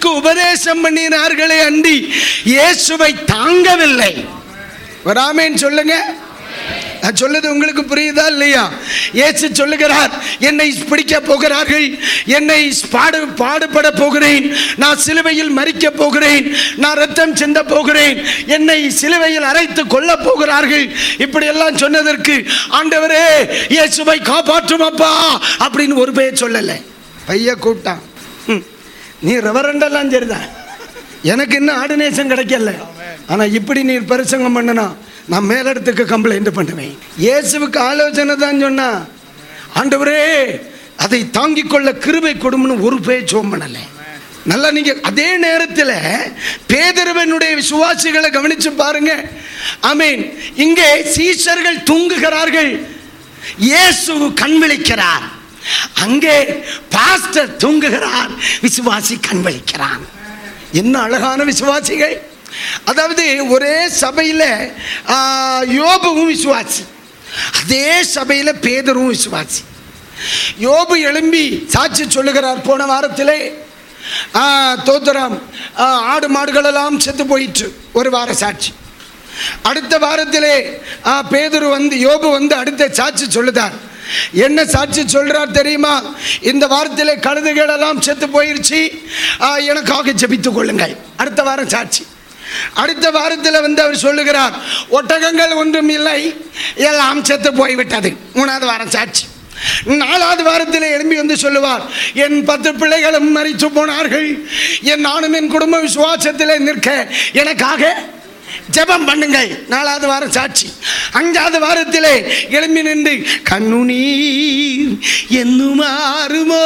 அவருக்கு உபதேசம் பண்ணினார்களே அண்டி இயேசுவை தாங்கவில்லை ஒரு ஆமேன் சொல்லுங்க நான் சொல்லுது உங்களுக்கு புரியுதா இல்லையா இயேசு சொல்லுகிறார் என்னை பிடிக்க போகிறார்கள் என்னை பாடு பாடுபட போகிறேன் நான் சிலுவையில் மறிக்க போகிறேன் நான் ரத்தம் சிந்த போகிறேன் என்னை சிலுவையில் அரைத்து கொல்ல போகிறார்கள் இப்படி எல்லாம் சொன்னதற்கு ஆண்டவரே இயேசுவை காப்பாற்றும் அப்பா அப்படின்னு ஒரு பேர் சொல்லலை பைய கூப்பிட்டான் ம், நீ ரெவரண்டெல்லாம் சரிதான் எனக்கு இன்னும் ஆர்டினேஷன் கிடைக்கல ஆனா இப்படி நீ பிரசங்கம் பண்ணனா நான் மேலிடத்துக்கு கம்ப்ளைண்ட் பண்ணுவேன் இயேசுவுக்கு ஆலோசனை தான் சொன்னா ஆண்டவரே அதை தாங்கிக் கொள்ள கிருபை கொடும்னு ஒரு பேர் ஜோம் பண்ணல நல்லா நீங்க அதே நேரத்தில் பேதருவனுடைய விசுவாசிகளை கவனிச்சு பாருங்க ஆமீன் இங்கே சீஷர்கள் தூங்குகிறார்கள் இயேசு கண் விழிக்கிறார் அங்கே பாஸ்டர் தூங்குகிறார் விசுவாசி கண் விழிக்கிறான் என்ன அழகான விசுவாசிகள் அதாவது ஒரே சபையில் யோபுவும் விசுவாசி அதே சபையில் பேதரும் விசுவாசி யோபு எழும்பி சாட்சி சொல்லுகிறார் போன வாரத்திலே ஆ, தோத்திரம் ஆ, ஆடு மாடுகளெல்லாம் செத்து போயிற்று ஒரு வார சாட்சி அடுத்த வாரத்திலே ஆ, பேதுரு வந்து யோபு வந்து அடுத்த சாட்சி சொல்லுதார் என்ன சாட்சி சொல்றார் தெரியுமா இந்த வாரத்திலே கழுதுகள் எல்லாம் செத்து போயிருச்சு ஆ, எனக்காக ஜெபித்துக் கொள்ளுங்கள் அடுத்த வாரம் சாட்சி அடுத்த வாரத்தில் வந்து அவர் சொல்லுகிறார் ஒட்டகங்கள் ஒன்றும் இல்லை எல்லாம் செத்து போய்விட்டது மூணாவது வாரம் சாட்சி நாலாவது வாரத்தில் எழும்பி வந்து சொல்லுவார் என் பத்து பிள்ளைகளும் மறித்து போனார்கள் என் நானும் என் குடும்ப விசுவாசத்திலே நிற்க எனக்காக ஜெபம் பண்ணுங்கள் நாலாவது வாரம் சாட்சி அஞ்சாவது வாரத்திலே எழும்பி நின்று கண்ணுநீர் என்னுமாறுமோ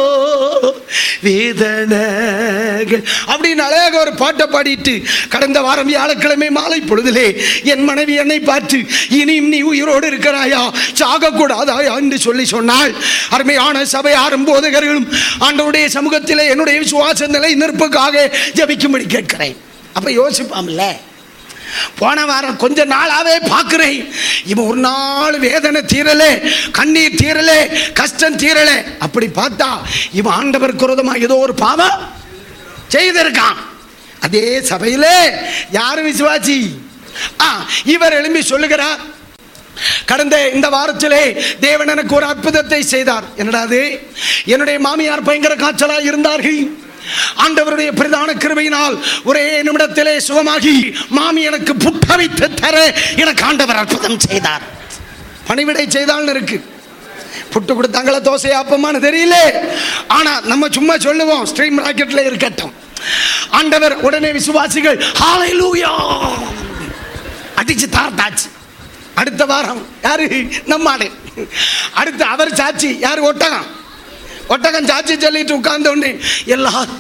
வேதனைகள் அப்படின்னு அழகாக ஒரு பாட்டை பாடிட்டு கடந்த வாரம் வியாழக்கிழமை மாலை பொழுதிலே என் மனைவி என்னை பார்த்து இனியும் நீ உயிரோடு இருக்கிறாயா சாகக்கூடாதாயா என்று சொல்லி சொன்னாள் அருமையான சபை ஆறும் போதகர்களும் ஆண்டவருடைய சமூகத்திலே என்னுடைய விசுவாச நிலை நிற்புக்காக ஜபிக்கும்படி கேட்கிறேன் அப்ப யோசிப்பாம்ல போன வாரம் கொஞ்ச நாளாவே பார்க்கிறேன் இவன் ஒரு நாள் வேதனை தீரலே கண்ணீர் தீரலே கஷ்டம் தீரலே அப்படி பார்த்தா இவன் ஆண்டவர் குரோதமா ஏதோ ஒரு பாவம் செய்திருக்கான் அதே சபையிலே யாரு விசுவாசி ஆ இவர் எழும்பி சொல்லுகிறார் கடந்த இந்த வாரத்திலே தேவன் எனக்கு ஒரு அற்புதத்தை செய்தார் என்னடா அது என்னுடைய மாமியார் பயங்கர காய்ச்சலா இருந்தார்கள் ஆண்டவருடைய பிரதான கிருபையினால் ஒரே நிமிடத்திலே சுகமாகி மாமி எனக்கு புட்ட வைத்து தர எனக்கு ஆண்டவர் அற்புதம் செய்தார் பணிவிடை செய்தால்னு இருக்கு புட்டு கொடுத்தாங்களா தோசை ஆப்பமான்னு தெரியல ஆனா நம்ம சும்மா சொல்லுவோம் ஸ்ட்ரீம் ராக்கெட்ல இருக்கட்டும் ஆண்டவர் உடனே விசுவாசிகள் ஹalleluya அடிச்சு தார்த்தாச்சு அடுத்த வாரம் யாரு நம்ம ஆளு அடுத்து அவர் சாட்சி யாரு ஒட்டகம் ஒட்டகம் சாட்சி சொல்லிட்டு உட்கார்ந்த உடனே எல்லாரும்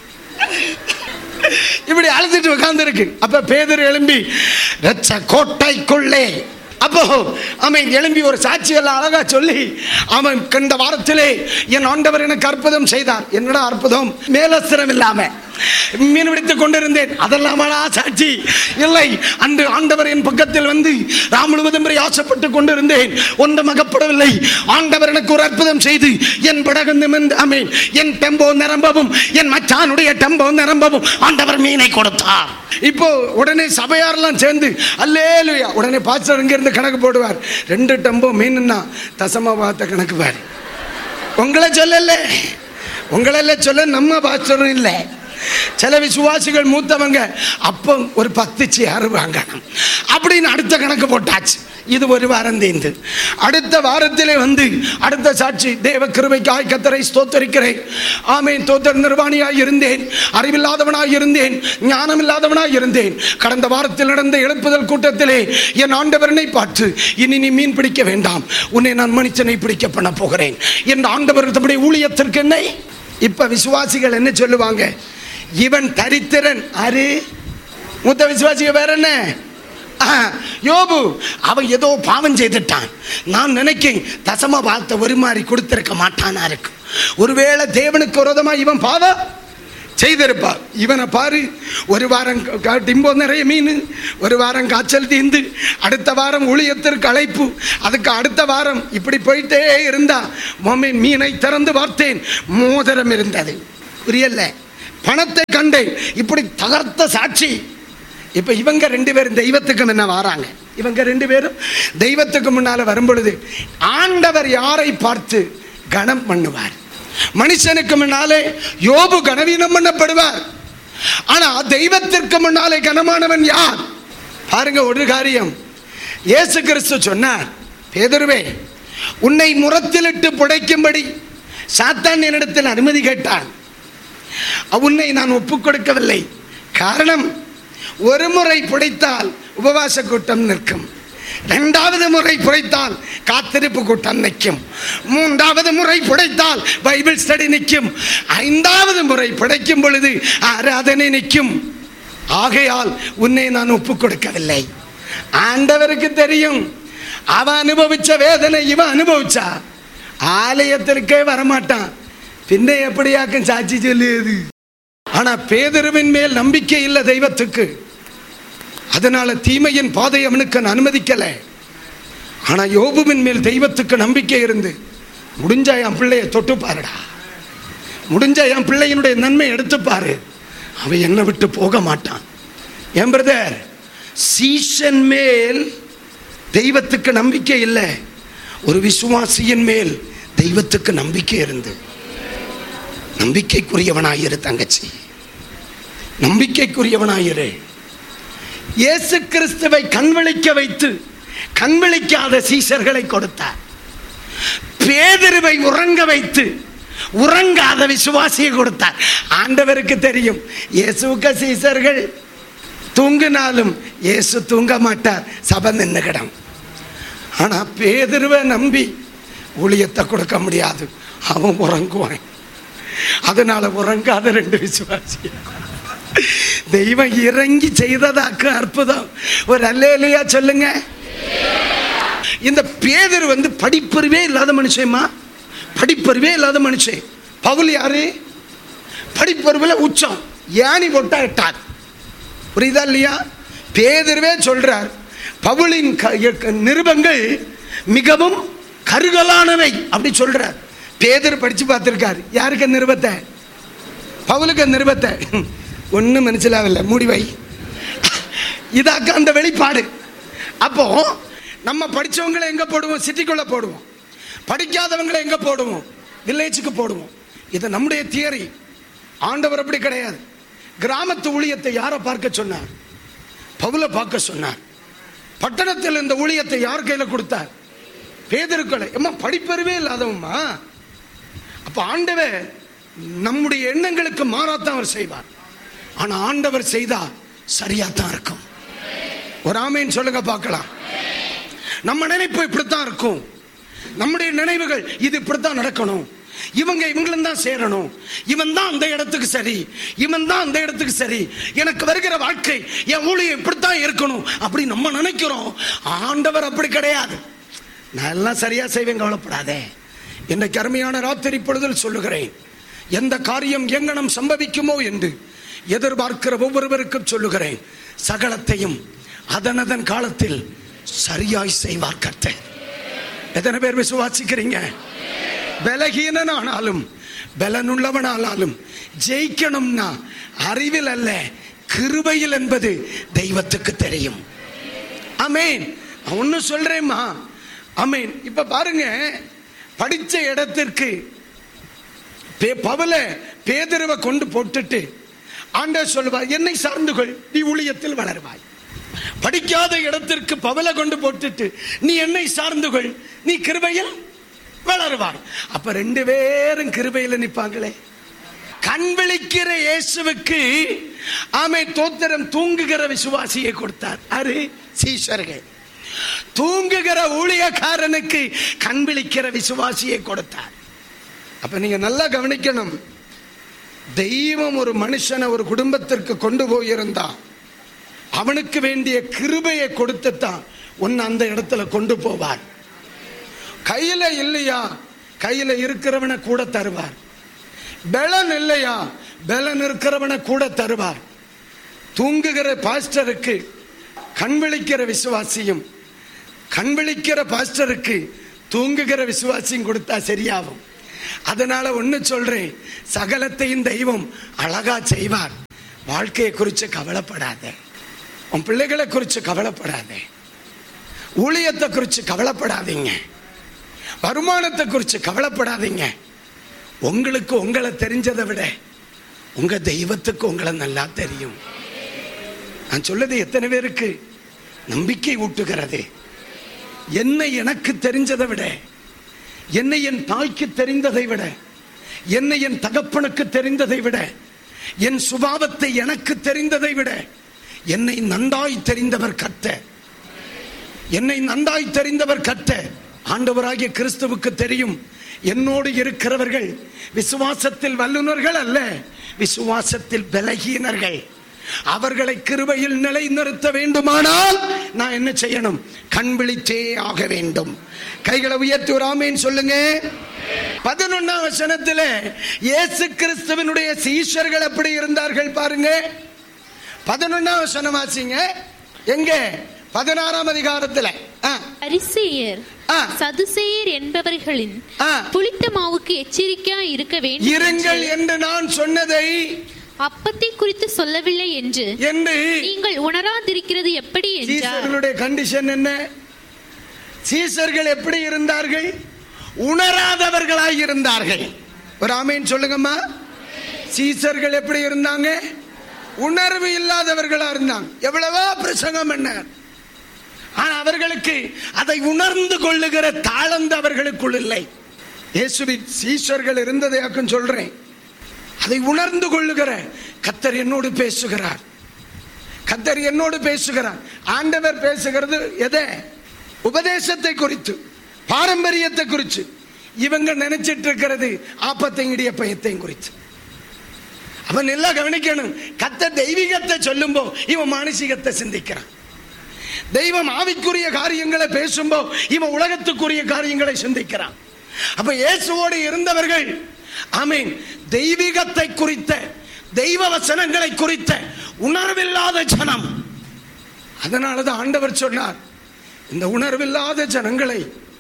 இப்படி அழுதுட்டு உட்கார்ந்து இருக்கு அப்ப பேதர் எழும்பி ரச்ச கோட்டைக்குள்ளே அப்போ அவன் எழும்பி ஒரு சாட்சி எல்லாம் அழகா சொல்லி அவன் கண்ட வாரத்திலே என் ஆண்டவர் எனக்கு அற்புதம் செய்தார் என்னடா அற்புதம் மேலஸ்திரம் இல்லாம மீன் பிடித்துக் கொண்டிருந்தேன் அதெல்லாமடா சாட்சி இல்லை அன்று ஆண்டவர் என் பக்கத்தில் வந்து ராம் முழுவதும் ஆசைப்பட்டு கொண்டிருந்தேன் ஒன்றும் அகப்படவில்லை ஆண்டவர் எனக்கு ஒரு அற்புதம் செய்து என் படகு நிமிர்ந்து அமேன் என் டெம்போ நிரம்பவும் என் மச்சானுடைய டெம்போ நிரம்பவும் ஆண்டவர் மீனை கொடுத்தார் இப்போ உடனே சபையாரெல்லாம் சேர்ந்து அல்லேலுயா உடனே பாஸ்டர் இங்கிருந்து கணக்கு போடுவார் ரெண்டு டெம்போ மீனுன்னா தசமா பார்த்த கணக்கு பாரு உங்களை சொல்லல உங்களெல்லாம் சொல்ல நம்ம பாஸ்டரும் இல்லை சில விசுவாசிகள் மூத்தவங்க அப்போ ஒரு பத்து சேர் வாங்கணும் அப்படின்னு அடுத்த கணக்கு போட்டாச்சு இது ஒரு வாரம் தீர்ந்து அடுத்த வாரத்திலே வந்து அடுத்த சாட்சி தேவ கிருபைக்காய் கத்தரை ஸ்தோத்தரிக்கிறேன் ஆமேன் தோத்தர் நிர்வாணியாய் இருந்தேன் அறிவில்லாதவனாய் இருந்தேன் ஞானம் இல்லாதவனாய் இருந்தேன் கடந்த வாரத்தில் நடந்த எழுப்புதல் கூட்டத்திலே என் ஆண்டவரனை பார்த்து இனி நீ மீன் பிடிக்க வேண்டாம் உன்னை நான் மனுஷனை பிடிக்க பண்ண போகிறேன் என் ஆண்டவர் தம்முடைய ஊழியத்திற்கு என்னை இப்ப விசுவாசிகள் என்ன சொல்லுவாங்க இவன் தரித்திரன் அரு மூத்த விசுவாசிக வேற என்ன ஆ, யோபு அவன் ஏதோ பாவம் செய்துட்டான் நான் நினைக்கேன் தசம வாழ்த்த ஒரு மாதிரி கொடுத்திருக்க மாட்டானா இருக்கு ஒருவேளை தேவனுக்கு விரோதமா இவன் பாவம் செய்திருப்பா இவனை பாரு ஒரு வாரம் க- க- டிம்போ நிறைய மீன் ஒரு வாரம் காய்ச்சல் தீந்து அடுத்த வாரம் ஊழியத்திற்கு அழைப்பு அதுக்கு அடுத்த வாரம் இப்படி போயிட்டே இருந்தா மம்மி மீனை திறந்து பார்த்தேன் மோதிரம் இருந்தது புரியல பணத்தை கண்டேன் இப்படி தகர்த்த சாட்சி இப்ப இவங்க ரெண்டு பேரும் தெய்வத்துக்கு முன்ன வராங்க இவங்க ரெண்டு பேரும் தெய்வத்துக்கு முன்னால வரும் பொழுது ஆண்டவர் யாரை பார்த்து கணம் பண்ணுவார் மனுஷனுக்கு முன்னாலே யோபு கனவீனம் பண்ணப்படுவார் ஆனா தெய்வத்திற்கு முன்னாலே கனமானவன் யார் பாருங்க ஒரு காரியம் இயேசு கிறிஸ்து சொன்னார் பேதுருவே உன்னை முரத்திலிட்டு புடைக்கும்படி சாத்தான் என்னிடத்தில் அனுமதி கேட்டான் உன்னை நான் ஒப்புக் கொடுக்கவில்லை காரணம் ஒரு முறை புடைத்தால் உபவாச கூட்டம் நிற்கும் இரண்டாவது முறை புடைத்தால் காத்திருப்பு கூட்டம் நிற்கும் மூன்றாவது முறை புடைத்தால் பைபிள் ஸ்டடி நிற்கும் ஐந்தாவது முறை புடைக்கும் பொழுது ஆராதனை நிற்கும் ஆகையால் உன்னை நான் ஒப்புக் கொடுக்கவில்லை ஆண்டவருக்கு தெரியும் அவன் அனுபவிச்ச வேதனை இவன் அனுபவிச்சா ஆலயத்திற்கே வரமாட்டான் பின்ன எப்படியாக்கும் சாட்சி சொல்லியது ஆனா பேதருவின் மேல் நம்பிக்கை இல்லை தெய்வத்துக்கு அதனால தீமையின் பாதை அவனுக்கு அனுமதிக்கல ஆனா யோபுவின் மேல் தெய்வத்துக்கு நம்பிக்கை இருந்து முடிஞ்சா என் பிள்ளைய தொட்டு பாருடா முடிஞ்சா என் பிள்ளையினுடைய நன்மை எடுத்து பாரு அவன் என்னை விட்டு போக மாட்டான் என் பிரதர் சீசன் மேல் தெய்வத்துக்கு நம்பிக்கை இல்லை ஒரு விசுவாசியின் மேல் தெய்வத்துக்கு நம்பிக்கை இருந்து நம்பிக்கைக்குரியவனாயிரு தங்கச்சி நம்பிக்கைக்குரியவனாயிரு இயேசு கிறிஸ்துவை கண்விழிக்க வைத்து கண்விழிக்காத சீசர்களை கொடுத்தார் பேதருவை உறங்க வைத்து உறங்காத விசுவாசியை கொடுத்தார் ஆண்டவருக்கு தெரியும் இயேசுக்க சீசர்கள் தூங்கினாலும் இயேசு தூங்க மாட்டார் சபை நின்னுகிடம் ஆனா பேதருவை நம்பி ஊழியத்தை கொடுக்க முடியாது அவன் உறங்குவான் அதனால உறங்காத ரெண்டு விசுவாசி தெய்வம் இறங்கி செய்ததாக்கு அற்புதம் ஒரு அல்லையா சொல்லுங்க இந்த பேதர் வந்து படிப்பறிவே இல்லாத மனுஷன்மா படிப்பறிவே இல்லாத மனுஷன் பவுல் யாரு படிப்பறிவில் உச்சம் யானி போட்டா எட்டார் புரியுதா இல்லையா பேதர்வே சொல்றார் பவுலின் க- க- நிருபங்கள் மிகவும் கருகலானவை அப்படி சொல்றார் பேதர் படிச்சு பார்த்திருக்கார் யாருக்கு நிருபத்தை பவுலுக்கு நிருபத்தை ஒன்றும் மனசிலாவில்லை முடிவை இதாக்க அந்த வெளிப்பாடு அப்போ நம்ம படிச்சவங்களை எங்க போடுவோம் சிட்டிக்குள்ள போடுவோம் படிக்காதவங்களை எங்க போடுவோம் வில்லேஜுக்கு போடுவோம் இது நம்முடைய தியரி ஆண்டவர் அப்படி கிடையாது கிராமத்து ஊழியத்தை யாரை பார்க்க சொன்னார் பவுலை பார்க்க சொன்னார் பட்டணத்தில் இந்த ஊழியத்தை யார் கையில கொடுத்தார் பேதருக்களை எம்மா படிப்பறிவே இல்லாதவம்மா அப்ப ஆண்டவர் நம்முடைய எண்ணங்களுக்கு மாறாத்தான் அவர் செய்வார் ஆனா ஆண்டவர் செய்தா சரியாத்தான் இருக்கும் ஒரு ஆமேன் சொல்லுங்க பார்க்கலாம் நம்ம நினைப்பு இப்படித்தான் இருக்கும் நம்முடைய நினைவுகள் இது இப்படித்தான் நடக்கணும் இவங்க இவங்களும் தான் சேரணும் இவன் தான் அந்த இடத்துக்கு சரி இவன் தான் அந்த இடத்துக்கு சரி எனக்கு வருகிற வாழ்க்கை என் ஊழியம் இப்படித்தான் இருக்கணும் அப்படி நம்ம நினைக்கிறோம் ஆண்டவர் அப்படி கிடையாது நான் எல்லாம் சரியா செய்வேன் கவலைப்படாதே இன்றைக்கு அருமையான ராத்திரி பொழுதில் சொல்லுகிறேன் எந்த காரியம் எங்கனம் சம்பவிக்குமோ என்று எதிர்பார்க்கிற ஒவ்வொருவருக்கும் சொல்லுகிறேன் சகலத்தையும் அதனதன் காலத்தில் சரியாய் செய்வார் கர்த்தர் எத்தனை பேர் விசுவாசிக்கிறீங்க பலகீனனானாலும் பலனுள்ளவனானாலும் ஜெயிக்கணும்னா அறிவில் அல்ல கிருபையில் என்பது தெய்வத்துக்கு தெரியும் அமேன் ஒன்னு சொல்றேம்மா அமேன் இப்ப பாருங்க படிச்ச இடத்திற்கு பே- பவுல பேதருவை கொண்டு போட்டுட்டு ஆண்டவர் சொல்லுவார் என்னை சார்ந்து கொள் நீ ஊழியத்தில் வளருவாய் படிக்காத இடத்திற்கு பவல கொண்டு போட்டுட்டு நீ என்னை சார்ந்து கொள் நீ கிருபையில் வளருவாய் அப்ப ரெண்டு பேரும் கிருபையில் நிப்பாங்களே கண் விழிக்கிற இயேசுவுக்கு ஆமை தோத்திரம் தூங்குகிற விசுவாசியை கொடுத்தார் அரு சீஷர்கள் தூங்குகிற ஊழியக்காரனுக்கு கண் விழிக்கிற விசுவாசியை கொடுத்தார் அப்ப நீங்க நல்லா கவனிக்கணும் தெய்வம் ஒரு மனுஷனை ஒரு குடும்பத்திற்கு கொண்டு போயிருந்தா அவனுக்கு வேண்டிய கிருபையை கொடுத்துத்தான் உன்னை அந்த இடத்துல கொண்டு போவார் கையில இல்லையா கையில இருக்கிறவனை கூட தருவார் பலன் இல்லையா பலன் இருக்கிறவனை கூட தருவார் தூங்குகிற பாஸ்டருக்கு கண் விழிக்கிற விசுவாசியும் கண் விழிக்கிற பாஸ்டருக்கு தூங்குகிற விசுவாசியும் கொடுத்தா சரியாகும் அதனால ஒண்ணு சொல்றேன் சகலத்தையும் தெய்வம் அழகா செய்வார் வாழ்க்கையை குறித்து கவலைப்படாத உன் பிள்ளைகளை குறித்து கவலைப்படாத ஊழியத்தை குறித்து கவலைப்படாதீங்க வருமானத்தை குறித்து கவலைப்படாதீங்க உங்களுக்கு உங்களை தெரிஞ்சதை விட உங்க தெய்வத்துக்கு உங்களை நல்லா தெரியும் நான் சொல்லது எத்தனை பேருக்கு நம்பிக்கை ஊட்டுகிறது என்னை எனக்கு தெரிஞ்சதை விட என்னை என் தாய்க்கு தெரிந்ததை விட என்னை என் தகப்பனுக்கு தெரிந்ததை விட என் சுபாவத்தை எனக்கு தெரிந்ததை விட என்னை நன்றாய் தெரிந்தவர் கத்த என்னை நன்றாய் தெரிந்தவர் கத்த ஆண்டவராகிய கிறிஸ்துவுக்கு தெரியும் என்னோடு இருக்கிறவர்கள் விசுவாசத்தில் வல்லுனர்கள் அல்ல விசுவாசத்தில் பலகீனர்கள் அவர்களை கிருபையில் நிலைநிறுத்த வேண்டுமானால் நான் என்ன செய்யணும் கண் விழித்தே ஆக வேண்டும் கைகளை உயர்த்தி ஒரு ஆமேன்னு சொல்லுங்க பதினொன்னாம் வசனத்துல இயேசு கிறிஸ்துவனுடைய சீஷர்கள் எப்படி இருந்தார்கள் பாருங்க பதினொன்னாம் வசனம் வாசிங்க எங்க பதினாறாம் அதிகாரத்துல ஆ, பரிசேயர் ஆ. சதுசேயர் என்பவர்களின் ஆ. புளித்த மாவுக்கு எச்சரிக்கையா இருக்க வேண்டும் இருங்கள் என்று என்று நான் சொன்னதை அப்பத்தை குறித்து சொல்லவில்லை என்று என்று நீங்கள் உணராதிருக்கிறது எப்படி என்றார் சீசர்களுடைய கண்டிஷன் என்ன சீசர்கள் எப்படி இருந்தார்கள் உணராதவர்களாய் இருந்தார்கள் ஒரு ஆமேன் சொல்லுங்கம்மா சீசர்கள் எப்படி இருந்தாங்க உணர்வு இல்லாதவர்களா இருந்தாங்க எவ்வளவோ பிரசங்கம் என்ன ஆனா அவர்களுக்கு அதை உணர்ந்து கொள்ளுகிற தாளந்து அவர்களுக்குள் இல்லை இயேசுவின் சீஷர்கள் இருந்ததையாக்கும் சொல்றேன் அதை உணர்ந்து கொள்ளுகிற கத்தர் என்னோடு பேசுகிறார் கத்தர் என்னோடு பேசுகிறார் ஆண்டவர் பேசுகிறது எதை உபதேசத்தை குறித்து பாரம்பரியத்தை குறித்து இவங்க நினைச்சிட்டு இருக்கிறது ஆப்பத்தையும் இடியப்பயத்தையும் குறித்து அவன் எல்லாம் கவனிக்கணும் கத்த தெய்வீகத்தை சொல்லும்போ இவன் மானசீகத்தை சிந்திக்கிறான் தெய்வம் ஆவிக்குரிய காரியங்களை பேசும்போ இவன் உலகத்துக்குரிய காரியங்களை சிந்திக்கிறான் அப்ப இயேசுவோடு இருந்தவர்கள் ஆமீன் தெய்வீகத்தை குறித்த தெய்வ வசனங்களை குறித்த உணர்வில்லாத ஜனம் அதனாலதான் ஆண்டவர் சொன்னார் இந்த உணர்வில்லாத ஜனங்களை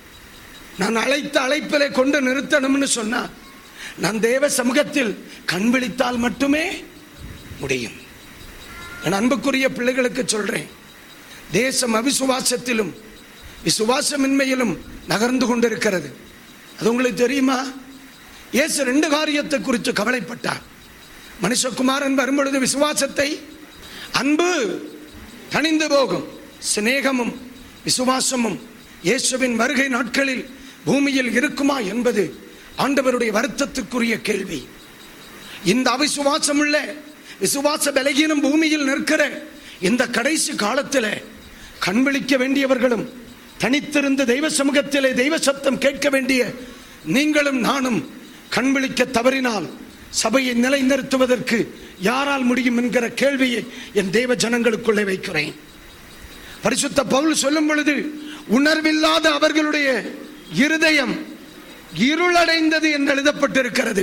நான் அழைத்த அழைப்பிலே கொண்டு நிறுத்தணும்னு சொன்னார் நான் தேவ சமூகத்தில் கண் விழித்தால் மட்டுமே முடியும் என் அன்புக்குரிய பிள்ளைகளுக்கு சொல்றேன் தேசம் அவிசுவாசத்திலும் விசுவாசமின்மையிலும் நகர்ந்து கொண்டிருக்கிறது அது உங்களுக்கு தெரியுமா இயேசு ரெண்டு காரியத்தை குறித்து கவலைப்பட்டார் மனுஷகுமாரன் வரும்பொழுது விசுவாசத்தை அன்பு தணிந்து போகும் சிநேகமும் விசுவாசமும் இயேசுவின் வருகை நாட்களில் பூமியில் இருக்குமா என்பது ஆண்டவருடைய வருத்தத்துக்குரிய கேள்வி இந்த அவிசுவாசம் உள்ள விசுவாச பலகீனம் பூமியில் நிற்கிற இந்த கடைசி காலத்தில் கண் விழிக்க வேண்டியவர்களும் தனித்திருந்து தெய்வ சமூகத்திலே தெய்வ சப்தம் கேட்க வேண்டிய நீங்களும் நானும் கண் விழிக்க தவறினால் சபையை நிலைநிறுத்துவதற்கு யாரால் முடியும் என்கிற கேள்வியை என் தெய்வ ஜனங்களுக்குள்ளே வைக்கிறேன் பரிசுத்த பவுல் சொல்லும் பொழுது உணர்வில்லாத அவர்களுடைய இருதயம் இருளடைந்தது என்று எழுதப்பட்டிருக்கிறது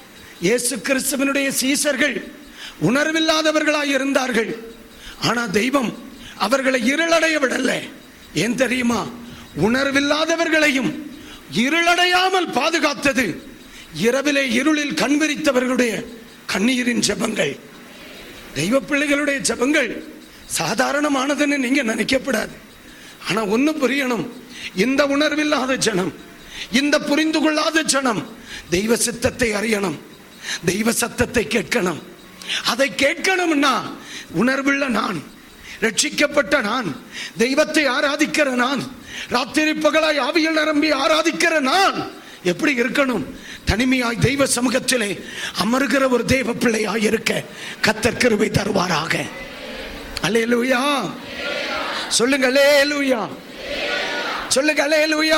இயேசு கிறிஸ்துவனுடைய சீசர்கள் உணர்வில்லாதவர்களாய் இருந்தார்கள் ஆனா தெய்வம் அவர்களை இருளடைய விடல ஏன் தெரியுமா உணர்வில்லாதவர்களையும் இருளடையாமல் பாதுகாத்தது இரவிலே இருளில் கண் விரித்தவர்களுடைய கண்ணீரின் ஜெபங்கள் தெய்வ பிள்ளைகளுடைய ஜெபங்கள் சாதாரணமானதுன்னு நீங்க நினைக்கப்படாது ஆனா ஒண்ணு புரியணும் இந்த உணர்வில்லாத ஜனம் இந்த புரிந்து கொள்ளாத ஜனம் தெய்வ சித்தத்தை அறியணும் தெய்வ சத்தத்தை கேட்கணும் அதை கேட்கணும்னா உணர்வுள்ள நான் ரட்சிக்கப்பட்ட நான் தெய்வத்தை ஆராதிக்கிற நான் ராத்திரி பகலாய் ஆவியில் நிரம்பி ஆராதிக்கிற நான் எப்படி இருக்கணும் தனிமையாய் தெய்வ சமூகத்திலே அமருகிற ஒரு தெய்வ பிள்ளையாய் இருக்க கத்தர் கிருபை தருவாராக அல்லேலூயா சொல்லுங்க அல்லேலூயா சொல்லுங்க அல்லேலூயா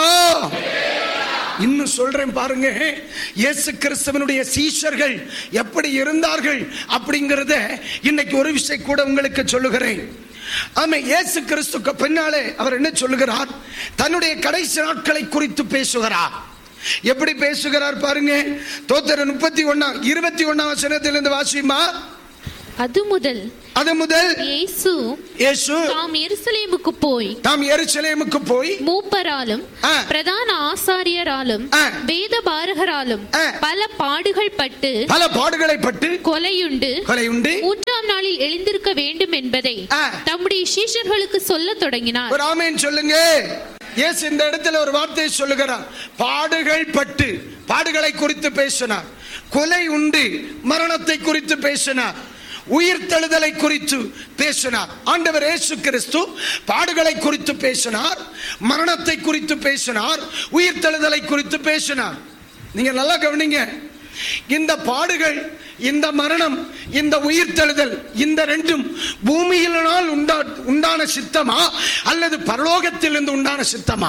இன்னும் சொல்றேன் பாருங்க இயேசு கிறிஸ்துவனுடைய சீஷர்கள் எப்படி இருந்தார்கள் அப்படிங்கறத இன்னைக்கு ஒரு விஷயம் கூட உங்களுக்கு சொல்லுகிறேன் ஆமா இயேசு கிறிஸ்துக்கு பின்னாலே அவர் என்ன சொல்லுகிறார் தன்னுடைய கடைசி நாட்களை குறித்து பேசுகிறார் எப்படி பேசுகிறார் பாருங்க தோத்தர முப்பத்தி ஒண்ணாம் இருபத்தி ஒண்ணாம் வசனத்திலிருந்து வாசிமா அது முதல் அது முதல் இயேசு இயேசு தாம் எருசலேமுக்கு போய் தாம் எருசலேமுக்கு போய் மூப்பராலும் ஆ. பிரதான ஆசாரியராலும் ஆ. வேத பாரகராலும் ஆ. பல பாடுகள் பட்டு பல பாடுகளை பட்டு கொலையுண்டு கொலை உண்டு மூன்றாம் நாளில் எழுந்திருக்க வேண்டும் என்பதை ஆ. தம்முடைய சீஷர்களுக்கு சொல்லத் தொடங்கினார் ஒரு ஆமேன் சொல்லுங்க இயேசு இந்த இடத்துல ஒரு வார்த்தையை சொல்லுகிறார் பாடுகள் பட்டு பாடுகளை குறித்து பேசினார் கொலை உண்டு மரணத்தை குறித்து பேசினார் உயிர்த்தெழுதலை குறித்து பேசினார் ஆண்டவர் இயேசு கிறிஸ்து பாடுகளை குறித்து பேசினார் மரணத்தை குறித்து பேசினார் உயிர்த்தெழுதலை குறித்து பேசினார் நீங்க நல்லா கவனிங்க இந்த பாடுகள் இந்த மரணம் இந்த உயிர்த்தெழுதல் இந்த ரெண்டும் பூமியினால் உண்டா உண்டான சித்தமா அல்லது பரலோகத்திலிருந்து உண்டான சித்தமா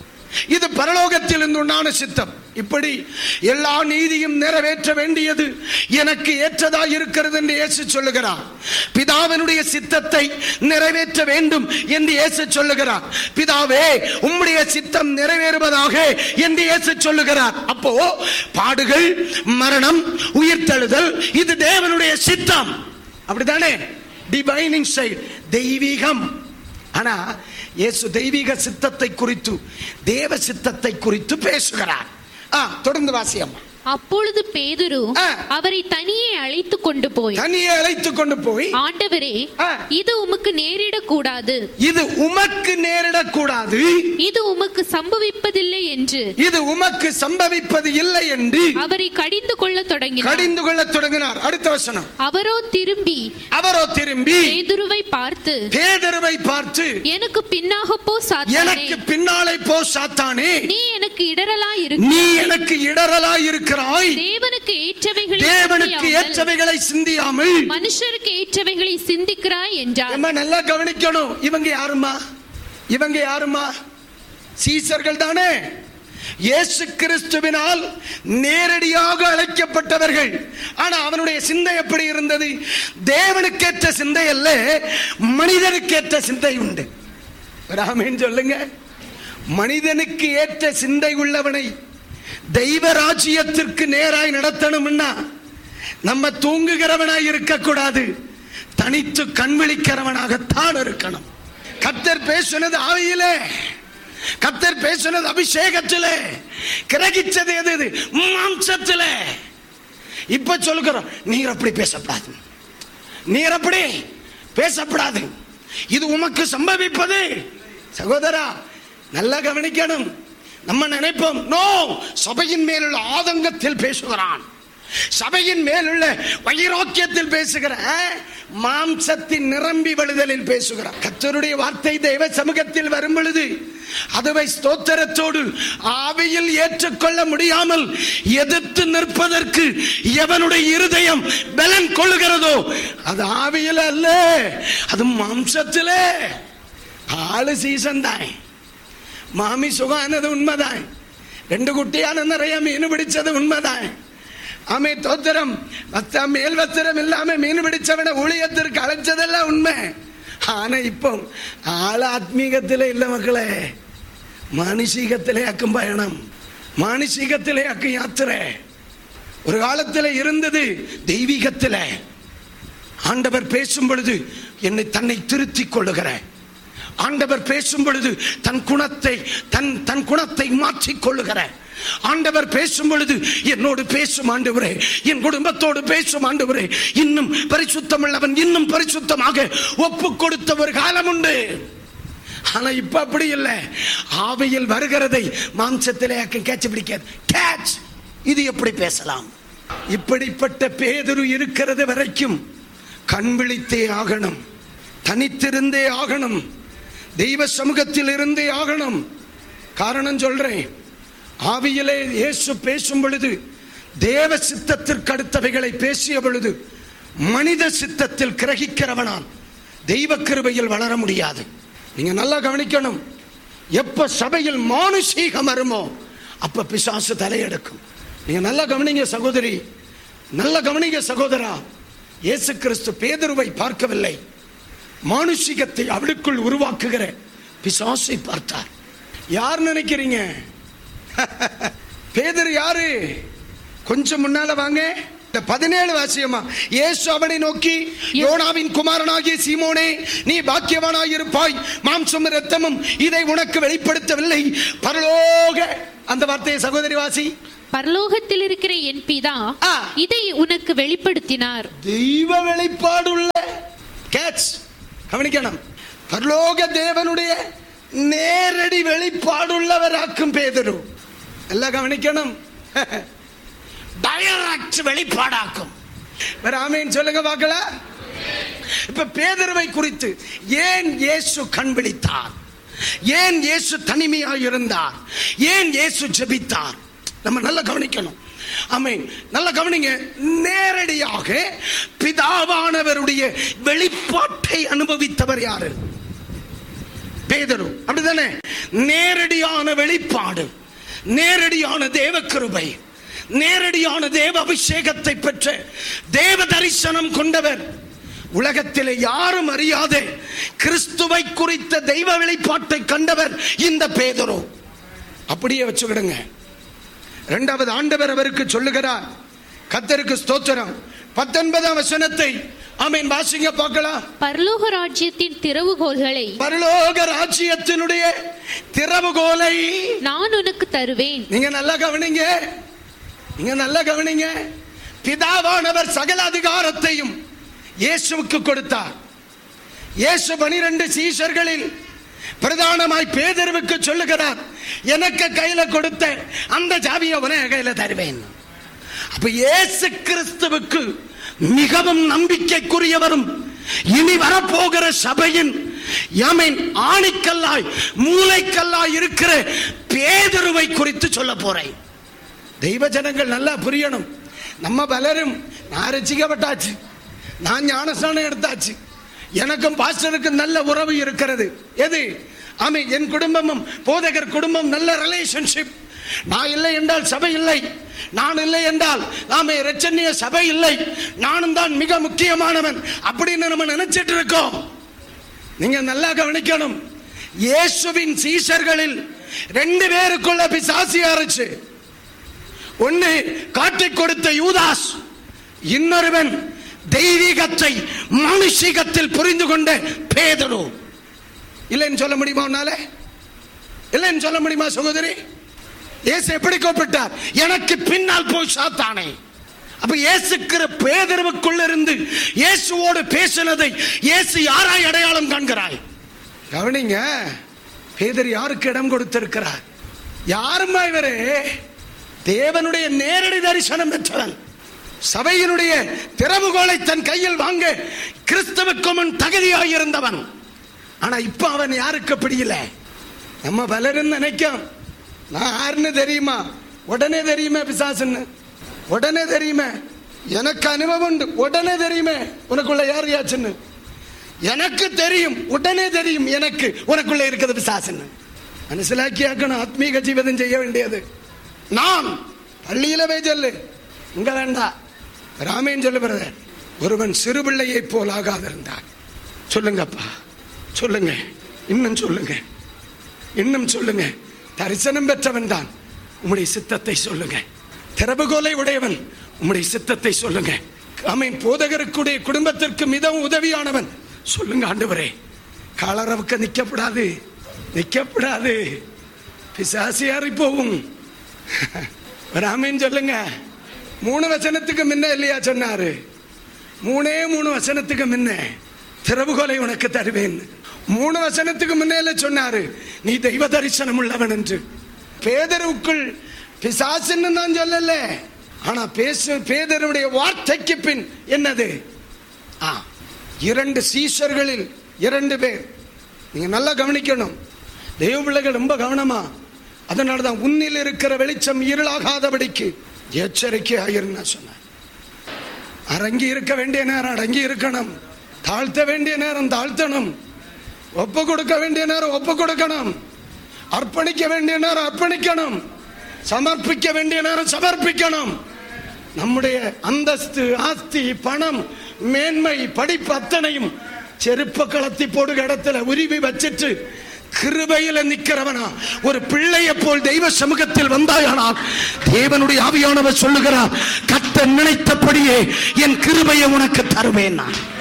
இது பரலோகத்திலிருந்து உண்டான சித்தம் இப்படி எல்லா நீதியும் நிறைவேற்ற வேண்டியது எனக்கு ஏற்றதா இருக்கிறது என்று இயேசு சொல்லுகிறார் பிதாவினுடைய சித்தத்தை நிறைவேற்ற வேண்டும் என்று இயேசு சொல்லுகிறார் பிதாவே உம்முடைய சித்தம் நிறைவேறுவதாக என்று இயேசு சொல்லுகிறார் அப்போ பாடுகள் மரணம் உயிர்த்தெழுதல் இது தேவனுடைய சித்தம் அப்படிதானே டிவைனிங் சைடு தெய்வீகம் ஆனா இயேசு தெய்வீக சித்தத்தை குறித்து தேவ சித்தத்தை குறித்து பேசுகிறார் ஆ தொடர்ந்து வாசியம்மா அப்பொழுது பேதுரு ஆ. அவரை தனியே அழைத்து கொண்டு போய் தனியே அழைத்து கொண்டு போய் ஆண்டவரே ஆ. இது உமக்கு நேரிடக் கூடாது இது உமக்கு நேரிடக்கூடாது இது உமக்கு சம்பவிப்பதில்லை என்று இது உமக்கு சம்பவிப்பது இல்லை என்று அவரை கடிந்து கொள்ளத் தொடங்கினார் கடிந்து கொள்ளத் தொடங்கினார் அடுத்த வசனம் அவரோ திரும்பி அவரோ திரும்பி பேதுருவை பார்த்து பேதருவை பார்த்து எனக்கு பின்னாக போ சாத்தானே எனக்கு பின்னாலே போ சாத்தானே நீ எனக்கு இடரலா நீ இருக்கு எனக்கு இடரலா இருக்கிறாய் தேவனுக்கு ஏற்றவைகளை தேவனுக்கு சிந்தியாமல் ஏற்றவைகளை சிந்தியாமல் மனுஷருக்கு ஏற்றவைகளை சிந்திக்கிறாய் என்றார் நம்ம நல்லா கவனிக்கணும் இவங்க யாருமா இவங்க யாருமா சீசர்கள் தானே இயேசு கிறிஸ்துவினால் நேரடியாக அழைக்கப்பட்டவர்கள் ஆனா அவனுடைய சிந்தை எப்படி இருந்தது தேவனுக்கேற்ற சிந்தை அல்ல மனிதனுக்கேற்ற சிந்தை உண்டு ராமேன் சொல்லுங்க மனிதனுக்கு ஏற்ற சிந்தை உள்ளவனை தெய்வ ராஜ்யத்திற்கு நேராய் நடத்தணும்னா நம்ம தூங்குகிறவனாய் இருக்கக்கூடாது தனித்து கண் விழிக்கிறவனாகத்தான் இருக்கணும் கத்தர் பேசுனது ஆவியிலே கத்தர் பேசுனது அபிஷேகத்திலே கிரகிச்சது எது இது மாம்சத்திலே இப்ப சொல்லுகிறோம் நீர் அப்படி பேசப்படாது நீர் அப்படி பேசப்படாது இது உமக்கு சம்பவிப்பது சகோதரா நல்லா கவனிக்கணும் நம்ம நினைப்போம் நோ சபையின் மேலுள்ள ஆதங்கத்தில் பேசுகிறான் சபையின் மேலுள்ள வைரோக்கியத்தில் பேசுகிற மாம்சத்தின் நிரம்பி வழுதலில் பேசுகிறார் கத்தருடைய வார்த்தை தெய்வ சமூகத்தில் வரும் பொழுது அதுவை ஸ்தோத்திரத்தோடு ஆவியில் ஏற்றுக்கொள்ள முடியாமல் எதிர்த்து நிற்பதற்கு எவனுடைய இருதயம் பலன் கொள்ளுகிறதோ அது ஆவியில் அல்ல அது மாம்சத்திலே ஆளு சீசன் தான் மாமி சுகானது உண்மைதான் ரெண்டு குட்டியான நிறைய மீன் பிடிச்சது உண்மைதான் ஆமே தோத்திரம் வஸ்த மேல் வஸ்திரம் இல்லாம மீன் பிடிச்சவனை ஊழியத்திற்கு அழைச்சதெல்லாம் உண்மை ஆனா இப்போ ஆள் ஆத்மீகத்திலே இல்ல மக்களே மானுஷீகத்திலே ஆக்கும் பயணம் மானுஷீகத்திலே ஆக்கும் யாத்திரை ஒரு காலத்தில் இருந்தது தெய்வீகத்திலே ஆண்டவர் பேசும் பொழுது என்னை தன்னை திருத்திக் கொள்ளுகிறேன் ஆண்டவர் பேசும் பொழுது தன் குணத்தை தன் தன் குணத்தை மாற்றிக் கொள்ளுகிறேன் ஆண்டவர் பேசும் பொழுது என்னோடு பேசும் ஆண்டவரே என் குடும்பத்தோடு பேசும் ஆண்டவரே இன்னும் பரிசுத்தம் உள்ளவன் இன்னும் பரிசுத்தமாக ஒப்பு கொடுத்த ஒரு காலம் உண்டு ஆனா இப்ப அப்படி இல்லை ஆவையில் வருகிறதை மாம்சத்திலே கேட்ச் பிடிக்காது கேட்ச் இது எப்படி பேசலாம் இப்படிப்பட்ட பேதுரு இருக்கிறது வரைக்கும் கண் விழித்தே ஆகணும் தனித்திருந்தே ஆகணும் தெய்வ சமூகத்தில் இருந்தே ஆகணும் காரணம் சொல்றேன் ஆவியிலே இயேசு பேசும் பொழுது தேவ சித்தத்திற்கு அடுத்தவைகளை பேசிய பொழுது மனித சித்தத்தில் கிரகிக்கிறவனால் தெய்வ கிருபையில் வளர முடியாது நீங்க நல்லா கவனிக்கணும் எப்ப சபையில் மானுஷீகம் வருமோ அப்ப பிசாசு தலையெடுக்கும் நீங்க நல்லா கவனிங்க சகோதரி நல்ல கவனிங்க சகோதரா இயேசு கிறிஸ்து பேதுருவை பார்க்கவில்லை மானுஷிகத்தை அவளுக்குள் உருவாக்குகிற பிசாசை பார்த்தார் யார் நினைக்கிறீங்க பேதர் யாரு கொஞ்சம் முன்னால வாங்க இந்த பதினேழு வாசியமா இயேசு அவனை நோக்கி யோனாவின் குமாரனாகிய சீமோனே நீ பாக்கியவானாய் இருப்பாய் மாம்சம் இரத்தமும் இதை உனக்கு வெளிப்படுத்தவில்லை பரலோக அந்த வார்த்தையை சகோதரி வாசி பரலோகத்தில் இருக்கிற என் பிதா ஆ. இதை உனக்கு வெளிப்படுத்தினார் தெய்வ வெளிப்பாடுள்ள கேட்ச் கவனிக்கணும் பரலோக தேவனுடைய நேரடி வெளிப்பாடுள்ளவராக்கும் பேதரு எல்லாம் கவனிக்கணும் டைரக்ட் வெளிப்பாடாக்கும் வேற ஆமேன் சொல்லுங்க பார்க்கலாம் இப்ப பேதருவை குறித்து ஏன் இயேசு கண் விழித்தார் ஏன் இயேசு தனிமையாய் இருந்தார் ஏன் இயேசு ஜெபித்தார் நம்ம நல்லா கவனிக்கணும் ஆமென் நல்லா கவனிங்க நேரடியாக பிதாவானவருடைய வெளிப்பாட்டை அனுபவித்தவர் யாரு பேதரு அப்படிதானே நேரடியான வெளிப்பாடு நேரடியான தேவ கிருபை நேரடியான தேவ அபிஷேகத்தை பெற்ற தேவ தரிசனம் கொண்டவர் உலகத்திலே யாரும் அறியாத கிறிஸ்துவை குறித்த தெய்வ வெளிப்பாட்டை கண்டவர் இந்த பேதரு அப்படியே வச்சுக்கிடுங்க இரண்டாவது ஆண்டவர் அவருக்கு சொல்லுகிறார் கத்தருக்கு ஸ்தோத்திரம் பத்தொன்பதாம் வசனத்தை ஆமீன் வாசிங்க பார்க்கலாம் பரலோக ராஜ்யத்தின் திறவுகோல்களை பரலோக ராஜ்யத்தினுடைய திறவுகோலை நான் உனக்கு தருவேன் நீங்க நல்லா கவனிங்க நீங்க நல்லா கவனிங்க பிதாவானவர் சகல அதிகாரத்தையும் இயேசுவுக்கு கொடுத்தார் இயேசு பனிரெண்டு சீஷர்களில் பிரதானமாய் பேதர்வுக்கு சொல்லுகிறார் எனக்கு கையில கொடுத்த அந்த ஜாவியை உனக்கு கையில தருவேன் அப்ப இயேசு கிறிஸ்துவுக்கு மிகவும் நம்பிக்கைக்குரியவரும் இனி வரப்போகிற சபையின் யாமீன் ஆணிக்கல்லாய் மூளைக்கல்லாய் இருக்கிற பேதருவை குறித்து சொல்ல போறேன் தெய்வ ஜனங்கள் நல்லா புரியணும் நம்ம பலரும் நான் ரசிக்கப்பட்டாச்சு நான் ஞானஸ்தானம் எடுத்தாச்சு எனக்கும் பாஸ்டருக்கும் நல்ல உறவு இருக்கிறது எது ஆமை என் குடும்பமும் போதகர் குடும்பம் நல்ல ரிலேஷன்ஷிப் நான் இல்லை என்றால் சபை இல்லை நான் இல்லை என்றால் நாம ரச்சனிய சபை இல்லை நானும் தான் மிக முக்கியமானவன் அப்படின்னு நம்ம நினைச்சிட்டு இருக்கோம் நீங்க நல்லா கவனிக்கணும் இயேசுவின் சீஷர்களில் ரெண்டு பேருக்குள்ள பிசாசி ஆரச்சு ஒன்னு காட்டி கொடுத்த யூதாஸ் இன்னொருவன் தெய்வீகத்தை மனுஷிகத்தில் புரிந்து கொண்ட பேதரு இல்லைன்னு சொல்ல முடியுமா உன்னால இல்லைன்னு சொல்ல முடியுமா சகோதரி இயேசு எப்படி கூப்பிட்டார் எனக்கு பின்னால் போய் சாத்தானே அப்ப இயேசுக்கிற பேதருவுக்குள்ள இருந்து இயேசுவோடு பேசினதை இயேசு யாராய் அடையாளம் காண்கிறாய் கவனிங்க பேதர் யாருக்கு இடம் கொடுத்திருக்கிறார் யாருமா இவரே தேவனுடைய நேரடி தரிசனம் பெற்றவன் சபையினுடைய திறவுகோலை தன் கையில் வாங்க கிறிஸ்தவுக்கு முன் தகுதியாய் இருந்தவன் ஆனா இப்ப அவன் யாருக்கு பிடியல நம்ம பலரும் நினைக்கும் நான் யாருன்னு தெரியுமா உடனே தெரியுமே பிசாசுன்னு உடனே தெரியுமே எனக்கு அனுபவம் உண்டு உடனே தெரியுமே உனக்குள்ள யார் யாச்சுன்னு எனக்கு தெரியும் உடனே தெரியும் எனக்கு உனக்குள்ள இருக்கிறது பிசாசுன்னு மனசிலாக்கியாக்கணும் ஆத்மீக ஜீவிதம் செய்ய வேண்டியது நான் பள்ளியில போய் சொல்லு இங்க வேண்டாம் ராமேன் சொல்லு பிரதர் ஒருவன் சிறு பிள்ளையை போல் ஆகாதிருந்தான் சொல்லுங்கப்பா சொல்லுங்க இன்னும் சொல்லுங்க இன்னும் சொல்லுங்க தரிசனம் பெற்றவன் தான் உம்முடைய சித்தத்தை சொல்லுங்க திறவுகோலை உடையவன் உம்முடைய சித்தத்தை சொல்லுங்க அமீன் போதகருக்குடைய குடும்பத்திற்கு மிகவும் உதவியானவன் சொல்லுங்க ஆண்டவரே காலரவுக்கு நிக்கப்படாது நிக்கப்படாது பிசாசியாரி போகும் ராமேன் சொல்லுங்க மூணு வசனத்துக்கு முன்ன இல்லையா சொன்னாரு மூணே மூணு வசனத்துக்கு முன்ன திறவுகோலை உனக்கு தருவேன் மூணு வசனத்துக்கு முன்னே சொன்னாரு நீ தெய்வ தரிசனம் உள்ளவன் என்று பேதருக்குள் பிசாசுன்னு நான் சொல்லல ஆனா பேசு பேதருடைய வார்த்தைக்கு பின் என்னது ஆ இரண்டு சீஷர்களில் இரண்டு பேர் நீங்க நல்லா கவனிக்கணும் தெய்வ பிள்ளைகள் ரொம்ப கவனமா அதனால தான் உன்னில் இருக்கிற வெளிச்சம் இருளாகாதபடிக்கு எச்சரிக்கையாயிருன்னு சொன்னார் அரங்கி இருக்க வேண்டிய நேரம் அடங்கி இருக்கணும் தாழ்த்த வேண்டிய நேரம் தாழ்த்தணும் ஒப்பு கொடுக்க வேண்டிய நேரம் ஒப்பு கொடுக்கணும் அர்ப்பணிக்க வேண்டிய நேரம் அர்ப்பணிக்கணும் சமர்ப்பிக்க வேண்டிய நேரம் சமர்ப்பிக்கணும் நம்முடைய அந்தஸ்து ஆஸ்தி பணம் மேன்மை படிப்பு அத்தனையும் செருப்ப கலத்தி போடுக இடத்துல உருவி வச்சிட்டு கிருபையில நிக்கிறவனா ஒரு பிள்ளையை போல் தெய்வ சமூகத்தில் வந்தாயானால் தேவனுடைய ஆவியானவர் சொல்லுகிறார் கத்த நினைத்தபடியே என் கிருபையை உனக்கு தருவேன் நான்